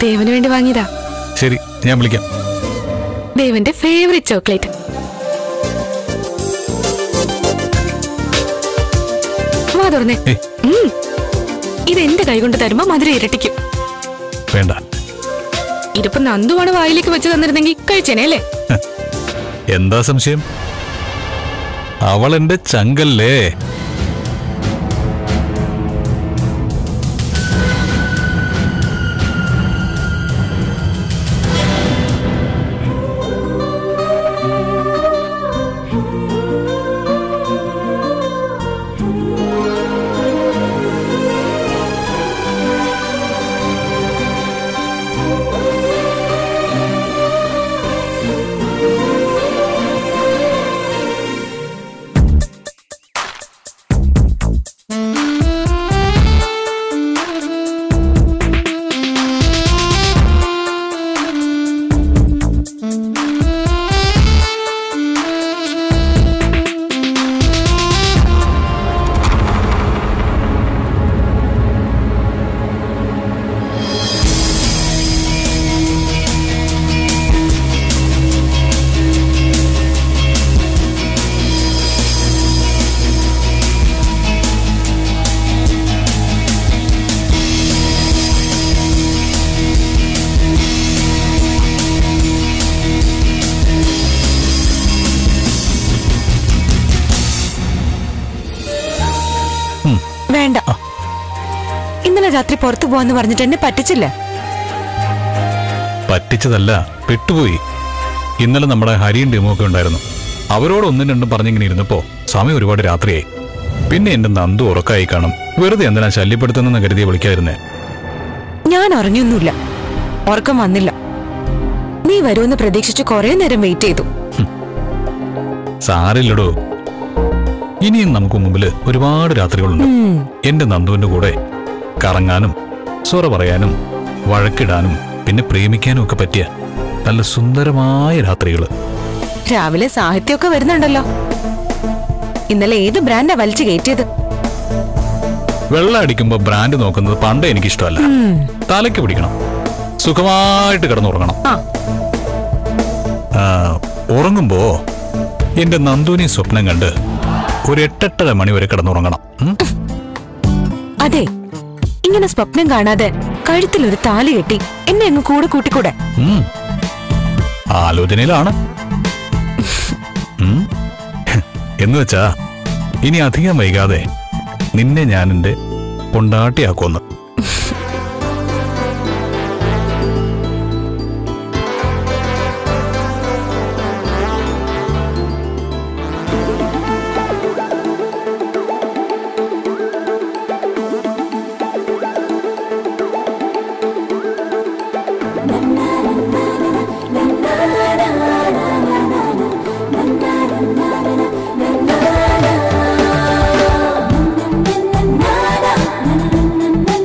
ദേവന് വേണ്ടി വാങ്ങിയതാ ശരി ഞാൻ വിളിക്കാം ദേവന്റെ ഫേവറേറ്റ് ചോക്ലേറ്റ് വാ തുറന്നേ ഏയ് ഉം. ഇത് എന്റെ കൈകൊണ്ട് തരുമ്പോ മധുരം ഇരട്ടിക്കും വേണ്ട ഇതിപ്പോ നന്ദുവാണ് വായിലേക്ക് വെച്ച് തന്നിരുന്നെങ്കിൽ കഴിച്ചേനെ അല്ലേ എന്താ സംശയം അവൾ എന്റെ ചങ്കല്ലേ വേണ്ട ഇന്നലെ രാത്രി പുറത്തു പോവാന്ന് പറഞ്ഞിട്ട് എന്നെ പറ്റിച്ചില്ല പറ്റിച്ചതല്ല പെട്ടുപോയി ഇന്നലെ നമ്മുടെ ഹരിയും ടീമും ഒക്കെ ഉണ്ടായിരുന്നു അവരോട് ഒന്നും രണ്ടും പറഞ്ഞിങ്ങനെ ഇരുന്നപ്പോ സമയം ഒരുപാട് രാത്രിയായി പിന്നെ എന്റെ നന്ദു ഉറക്കായി കാണും വെറുതെ എന്തിനാ ശല്യപ്പെടുത്തുന്നെന്ന് കരുതിയെ വിളിക്കാതിരുന്നേ ഞാൻ ഉറങ്ങിയൊന്നുമില്ല ഉറക്കം വന്നില്ല നീ വരുമെന്ന് പ്രതീക്ഷിച്ച് കുറെ നേരം വെയിറ്റ് ചെയ്തു സാരില്ലടോ ഇനിയും നമുക്ക് മുമ്പില് ഒരുപാട് രാത്രികളുണ്ട് ഉം, എന്റെ നന്ദുവിന്റെ കൂടെ കറങ്ങാനും സ്വറ പറയാനും വഴക്കിടാനും പിന്നെ പ്രേമിക്കാനും ഒക്കെ പറ്റിയ നല്ല സുന്ദരമായ രാത്രികള് രാവിലെ സാഹിത്യമൊക്കെ വരുന്നുണ്ടല്ലോ ഇന്നലെ ഏത് ബ്രാൻഡാ വലിച്ചു കയറ്റിയത് വെള്ളം അടിക്കുമ്പോ ബ്രാൻഡ് നോക്കുന്നത് പണ്ടേ എനിക്കിഷ്ടമല്ല ഉം, തലയ്ക്ക് പിടിക്കണം സുഖമായിട്ട് കിടന്നുറങ്ങണം ആ ആ, ഉറങ്ങുമ്പോ എന്റെ നന്ദുവിനെ സ്വപ്നം കണ്ട് ഒരു എട്ടെട്ടര മണി വരെ കിടന്നുറങ്ങണം ഉം? അതെ ഇങ്ങനെ സ്വപ്നം കാണാതെ കഴുത്തിൽ ഒരു താലി കെട്ടി എന്നെ അങ്ങ് കൂടെ കൂട്ടിക്കൂടെ ഉം. ആലോചനയിലാണ് ഉം. എന്ന് വെച്ചാ ഇനി അധികം വൈകാതെ നിന്നെ ഞാൻ എന്റെ കൊണ്ടാട്ടിയാക്കുമെന്ന് na na na na na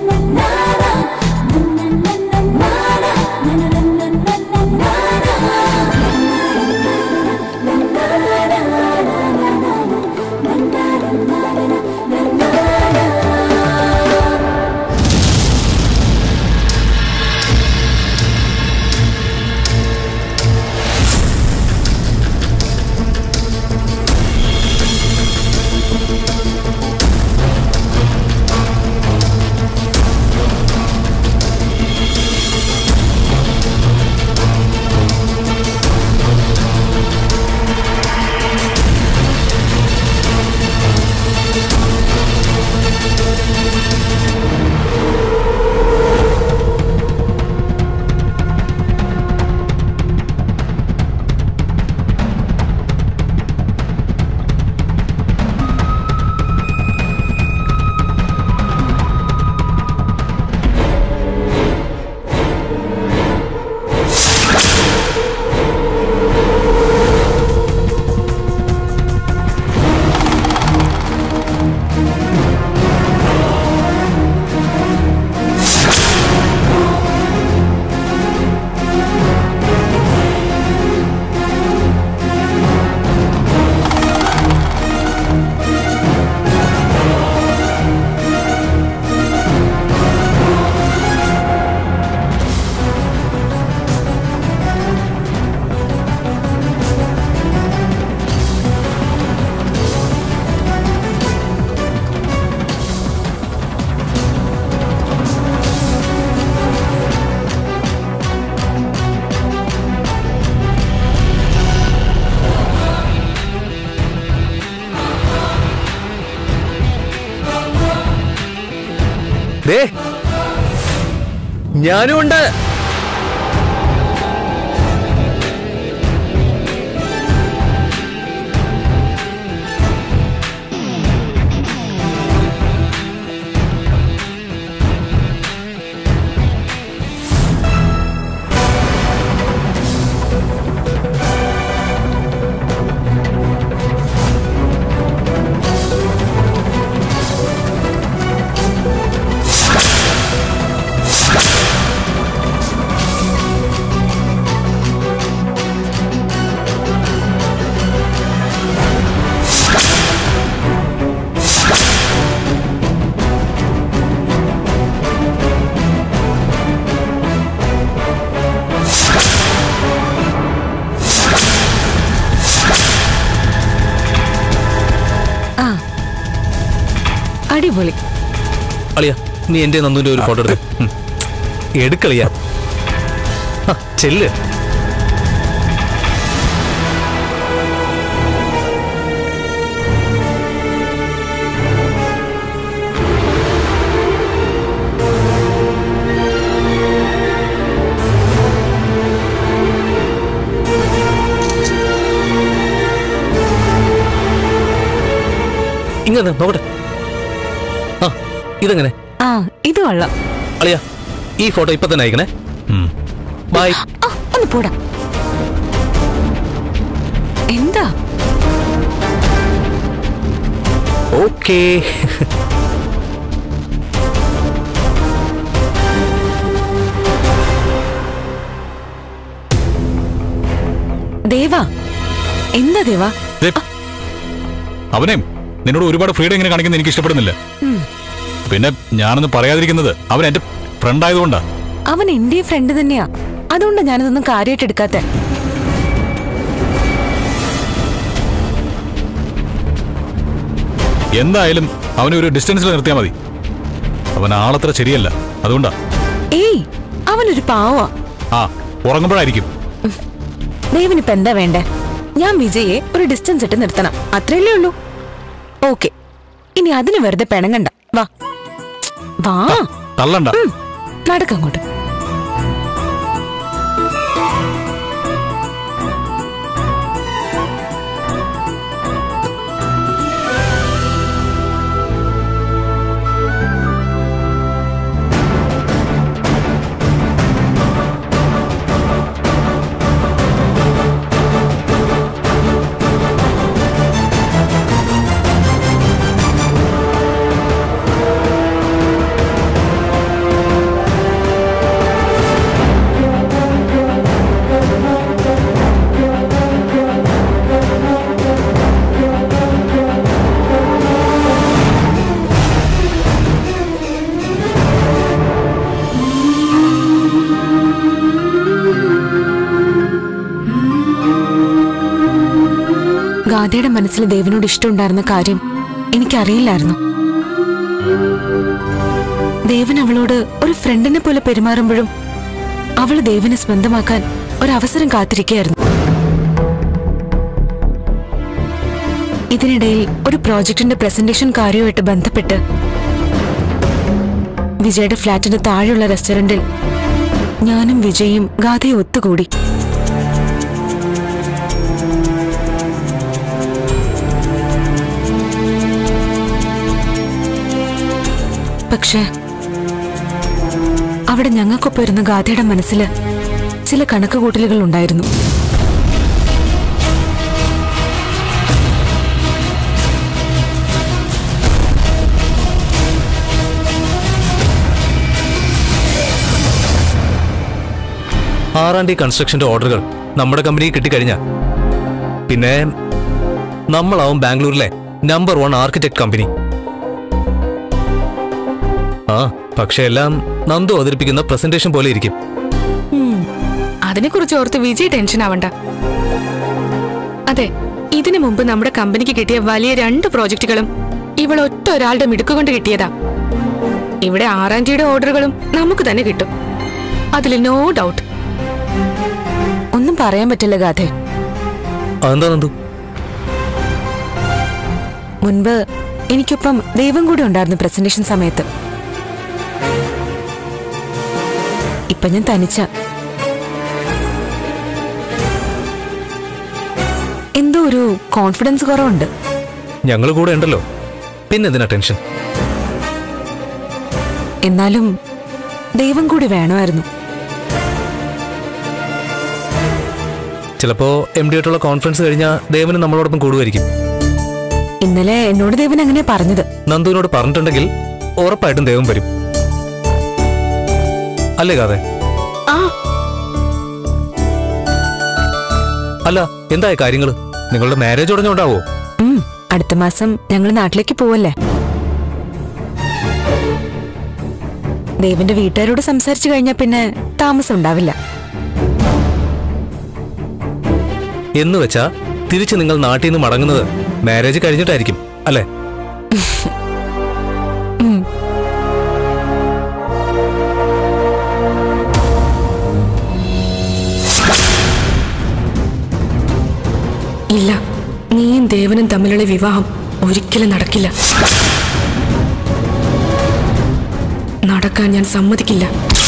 ദേ ഞാനും ഉണ്ട് ആ അടിപൊളി അളിയ നീ എന്റെ നന്ദുവിന്റെ ഒരു ഫോട്ടോ എടുത്ത് ഉം. എടുക്കളിയ ആ, ചെല്ല് ഇങ്ങനെ നോക്കട്ടെ ആ ഇതെങ്ങനെ ആ ഇത് കൊള്ളാം അളിയ ഈ ഫോട്ടോ ഇപ്പൊ തന്നെ അയക്കണേ ഉം. ബൈ ആ ഒന്ന് പോടാ എന്താ ഓക്കേ ദേവാ എന്താ ദേവാ ദേ, അവനെ നിന്നോട് ഒരുപാട് ഫ്രീഡം ഇങ്ങനെ കാണിക്കുന്നത് എനിക്ക് ഇഷ്ടപ്പെടുന്നില്ല പിന്നെ ഞാനൊന്ന് പറയാതിരിക്കുന്നത് അവൻ എന്റെ ഫ്രണ്ട് ആയതുകൊണ്ടാ അവൻ എന്റെ ഫ്രണ്ട് തന്നെയാ അതുകൊണ്ടാ ഞാനതൊന്നും കാര്യമായിട്ട് എടുക്കാത്ത എന്തായാലും അവനെ ഒരു ഡിസ്റ്റൻസിൽ നിർത്തിയാൽ മതി അവൻ ആളത്ര ശരിയല്ല അതുകൊണ്ടാ ഏയ് അവനൊരു പാവാ ആ ഉറങ്ങുമ്പോഴായിരിക്കും ദേവനിപ്പോ എന്താ വേണ്ടേ ഞാൻ വിജയെ ഒരു ഡിസ്റ്റൻസ് ഇട്ട് നിർത്തണം അത്രയല്ലേ ഉള്ളൂ ഓക്കെ ഇനി അതിന് വെറുതെ പെണങ്ങണ്ട വാ വാ തള്ളണ്ട ഉം, നടക്കങ്ങോട്ട് ഗാഥയുടെ മനസ്സിൽ ദേവനോട് ഇഷ്ടമുണ്ടായിരുന്ന കാര്യം എനിക്കറിയില്ലായിരുന്നു ദേവൻ അവളോട് ഒരു ഫ്രണ്ടിനെ പോലെ പെരുമാറുമ്പോഴും അവൾ ദേവനെ സ്വന്തമാക്കാൻ ഒരവസരം കാത്തിരിക്കുകയായിരുന്നു ഇതിനിടയിൽ ഒരു പ്രോജക്റ്റിന്റെ പ്രസന്റേഷൻ കാര്യവുമായിട്ട് ബന്ധപ്പെട്ട് വിജയുടെ ഫ്ലാറ്റിന് താഴെയുള്ള റെസ്റ്റോറന്റിൽ ഞാനും വിജയും ഗാഥയും ഒത്തുകൂടി പക്ഷേ അവിടെ ഞങ്ങൾക്കൊപ്പം ഇരുന്ന ഗാഥയുടെ മനസ്സിൽ ചില കണക്കുകൂട്ടലുകൾ ഉണ്ടായിരുന്നു ആറാം തീയതി കൺസ്ട്രക്ഷന്റെ ഓർഡറുകൾ നമ്മുടെ കമ്പനിക്ക് കിട്ടിക്കഴിഞ്ഞ പിന്നെ നമ്മളാവും ബാംഗ്ലൂരിലെ നമ്പർ വൺ ആർക്കിടെക്ട് കമ്പനി ആ പക്ഷെ എല്ലാം നന്ദു അവതരിപ്പിക്കുന്ന പ്രസന്റേഷൻ പോലെ ഇരിക്കും അതിനെക്കുറിച്ച് ഓർത്ത് വിജയ് ടെൻഷൻ ആവണ്ട അതെ ഇതിനു മുമ്പ് നമ്മുടെ കമ്പനിക്ക് കിട്ടിയ വലിയ രണ്ട് പ്രോജക്റ്റുകളും ഇവൾ ഒറ്റ ഒരാളുടെ മിടുക്കുകൊണ്ട് കിട്ടിയതാ ഇവിടെ ആറാൻറ്റിയുടെ ഓർഡറുകളും നമുക്ക് തന്നെ കിട്ടും അതിൽ നോ ഡൗട്ട് ഒന്നും പറയാൻ പറ്റില്ല ഗാഥേ അതെന്താ നന്ദു മുൻപ് എനിക്കൊപ്പം ദൈവം കൂടെ ഉണ്ടായിരുന്നു പ്രസന്റേഷൻ സമയത്ത് ഇപ്പൊ ഞാൻ തനിച്ച എന്തോ ഒരു കോൺഫിഡൻസ് കുറവുണ്ട് ഞങ്ങൾ കൂടെ ഉണ്ടല്ലോ പിന്നെന്തിനാ ടെൻഷൻ എന്നാലും ദൈവം കൂടി വേണമായിരുന്നു ചിലപ്പോ എം ഡി ആയിട്ടുള്ള കോൺഫറൻസ് കഴിഞ്ഞാൽ ദേവന് നമ്മളോടൊപ്പം കൂടുമായിരിക്കും ഇന്നലെ എന്നോട് ദേവൻ അങ്ങനെ പറഞ്ഞത് നന്ദുവിനോട് പറഞ്ഞിട്ടുണ്ടെങ്കിൽ ഉറപ്പായിട്ടും ദേവൻ വരും അല്ലേ കാതെ ആ അല്ല എന്തായ കാര്യങ്ങള് നിങ്ങളുടെ മാരേജ് ഉടഞ്ഞുണ്ടാവോ ഉം, അടുത്ത മാസം ഞങ്ങൾ നാട്ടിലേക്ക് പോവല്ലേ ദേവന്റെ വീട്ടുകാരോട് സംസാരിച്ചു കഴിഞ്ഞാൽ പിന്നെ താമസം ഉണ്ടാവില്ല എന്ന് വെച്ചാ തിരിച്ച് നിങ്ങൾ നാട്ടിൽ നിന്ന് മടങ്ങുന്നത് മാരേജ് കഴിഞ്ഞിട്ടായിരിക്കും അല്ലേ ഉം. ഇല്ല നീയും ദേവനും തമ്മിലുള്ള വിവാഹം ഒരിക്കലും നടക്കില്ല നടക്കാൻ ഞാൻ സമ്മതിക്കില്ല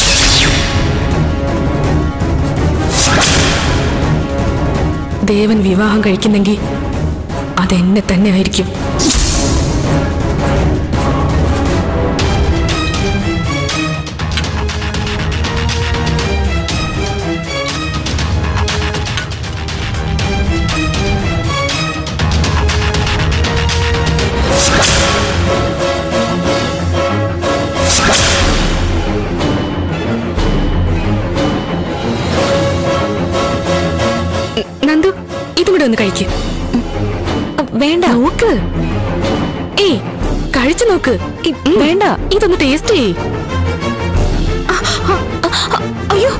ദേവൻ വിവാഹം കഴിക്കുന്നെങ്കിൽ അതെന്നെ തന്നെ ആയിരിക്കും നന്ദു ഇതും കൂടെ ഒന്ന് കഴിക്ക് അ, വേണ്ട നോക്ക് ഏയ് കഴിച്ചു നോക്ക് ഇ, വേണ്ട ഇതൊന്ന് ടേസ്റ്റ് ചെയ്യ് ആ, ആ, ആ, ആ, അയ്യോ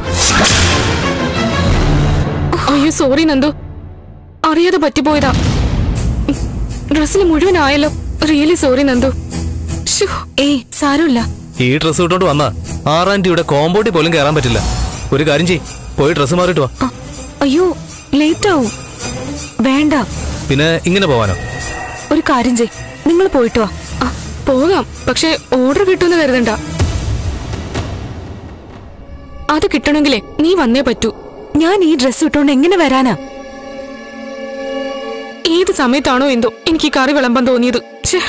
അയ്യോ സോറി നന്ദു അറിയാതെ പറ്റിപ്പോയതാ ഡ്രസ്സിൽ മുഴുവനായല്ലോ റിയലി സോറി നന്ദു ശ്ശോ, ഏയ് സാരമില്ല ഈ ഡ്രസ്സ് ഇട്ടോണ്ട് വന്നാ ആറാം തീയുടെ കോമ്പൗണ്ടിൽ പോലും കയറാൻ പറ്റില്ല ഒരു കാര്യം ചെയ് പോയി ഡ്രസ്സ് മാറിയിട്ട് വാ അ, അയ്യോ ലേറ്റ് ആവും വേണ്ട പിന്നെ ഇങ്ങനെ പോവാനോ ഒരു കാര്യം ചെയ് നിങ്ങൾ പോയിട്ട് വാ ആ, പോകാം പക്ഷെ ഓർഡർ കിട്ടുമെന്ന് കരുതണ്ട അത് കിട്ടണമെങ്കിലേ നീ വന്നേ പറ്റൂ ഞാൻ ഈ ഡ്രസ് ഇട്ടുകൊണ്ട് എങ്ങനെ വരാനാ ഏത് സമയത്താണോ എന്തോ എനിക്ക് ഈ കറി വിളമ്പാൻ തോന്നിയത് ഛേ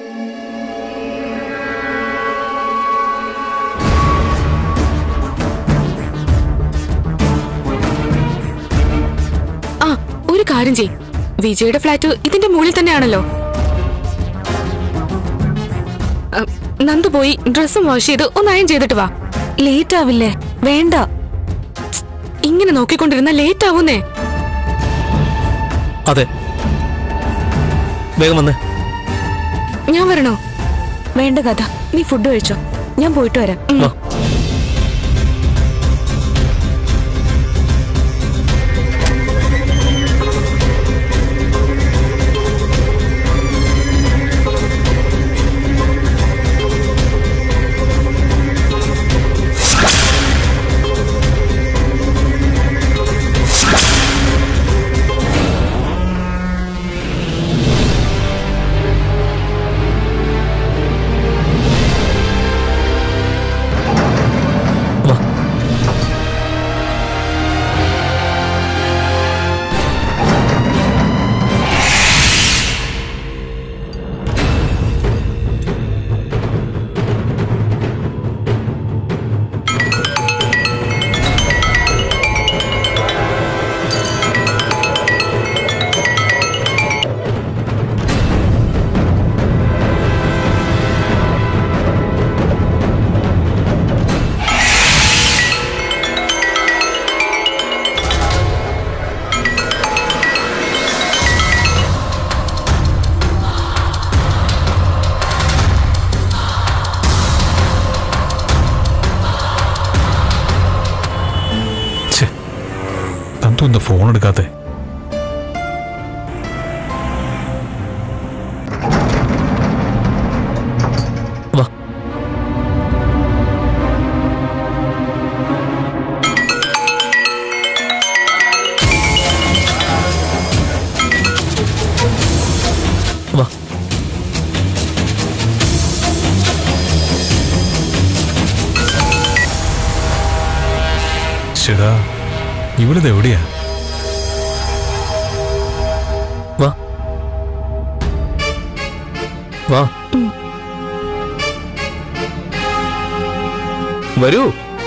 ആ ഒരു കാര്യം ചെയ് വിജയുടെ ഫ്ലാറ്റ് ഇതിന്റെ മുകളിൽ തന്നെയാണല്ലോ അ, നന്ദു പോയി ഡ്രസ്സും വാഷ് ചെയ്ത് ഒന്ന് അയൺ ചെയ്തിട്ട് വാ ലേറ്റ് ആവില്ലേ വേണ്ട ഇങ്ങനെ നോക്കിക്കൊണ്ടിരുന്ന ലേറ്റ് ആവുന്നേ അതെ വേഗം വന്നേ ഞാൻ വരണോ വേണ്ട കഥ നീ ഫുഡ് കഴിച്ചോ ഞാൻ പോയിട്ട് വരാം വാ വാ ഛെ, നന്ദു എന്താ ഫോൺ എടുക്കാത്തെ വാ വാ ഈശ്വരാ ഇവിടുത്തെ എവിടെയാ വാ വാ വരൂ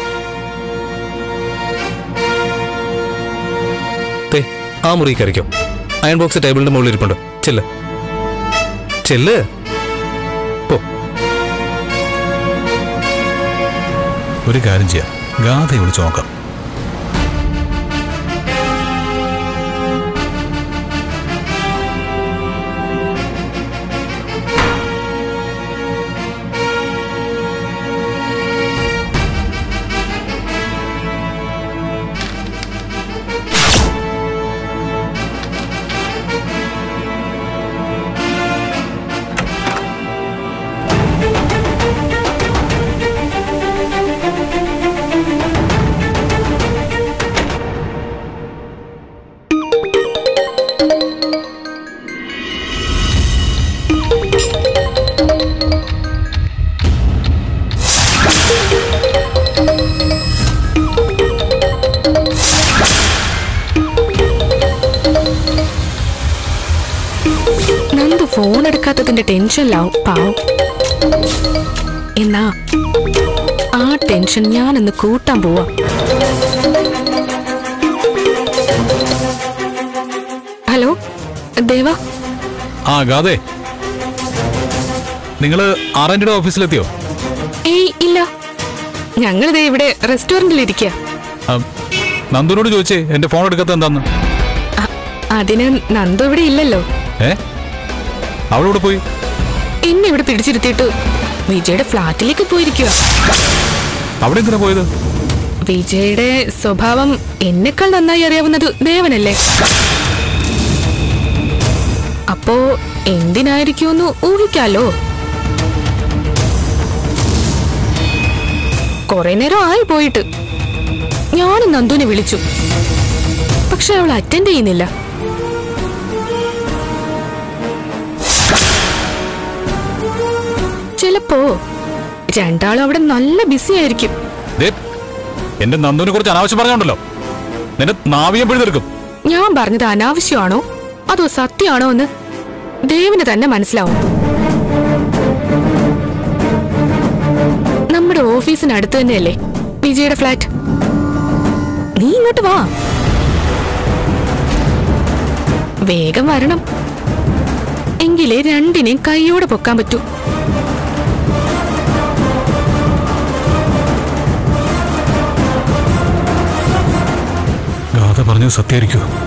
ദേ, ആ മുറി കയറിക്കോ അയൺ ബോക്സ് ടേബിളിന്റെ മുകളിൽ ഇരിപ്പുണ്ട് ചെല്ല് ചെല്ല് പോ ഒരു കാര്യം ചെയ്യാം ഗാഥയെ വിളിച്ച് നോക്കാം നന്ദു ഫോൺ എടുക്കാത്തതിന്റെ ടെൻഷനിലാവും പാവം എന്നാ ആ ടെൻഷൻ ഞാനൊന്ന് കൂട്ടാൻ പോവാ ഹലോ ദേവ ആ ഗാഥേ നിങ്ങള് ആറാൻഡിയുടെ ഓഫീസിലെത്തിയോ ഏയ് ഇല്ല ഞങ്ങളിതേ ഇവിടെ റെസ്റ്റോറന്റിൽ ഇരിക്കുക ആ, നന്ദുനോട് ചോദിച്ചേ എന്റെ ഫോൺ എടുക്കാത്ത എന്താന്ന് അതിന് നന്ദു ഇവിടെ ഇല്ലല്ലോ ഏ അവളോട് പോയി എന്നെ ഇവിടെ പിടിച്ചിരുത്തിയിട്ട് വിജയുടെ ഫ്ലാറ്റിലേക്ക് പോയിരിക്കുക അവിടെ എന്തിനാ പോയത് വിജയുടെ സ്വഭാവം എന്നെക്കാൾ നന്നായി അറിയാവുന്നത് ദേവനല്ലേ അപ്പോ എന്തിനായിരിക്കുമെന്ന് ഊഹിക്കാലോ കുറെ നേരം ആയി പോയിട്ട് ഞാനും നന്ദുവിനെ വിളിച്ചു പക്ഷെ അവൾ അറ്റൻഡ് ചെയ്യുന്നില്ല ചിലപ്പോ രണ്ടാളും അവിടെ നല്ല ബിസി ആയിരിക്കും ദേ, എന്റെ നന്ദുവിനെ കുറിച്ച് അനാവശ്യം പറഞ്ഞോണ്ടല്ലോ നിന്റെ നാവിയം പിഴുതെടുക്കും ഞാൻ പറഞ്ഞത് അനാവശ്യമാണോ അതോ സത്യമാണോ എന്ന് ദേവിന് തന്നെ മനസ്സിലാവും നമ്മുടെ ഓഫീസിനടുത്ത് തന്നെയല്ലേ വിജയുടെ ഫ്ലാറ്റ് നീ ഇങ്ങോട്ട് വാ വേഗം വരണം എങ്കിലേ രണ്ടിനെയും കൈയോടെ പൊക്കാൻ പറ്റൂ ഗാഥ പറഞ്ഞത് സത്യമായിരിക്കുമോ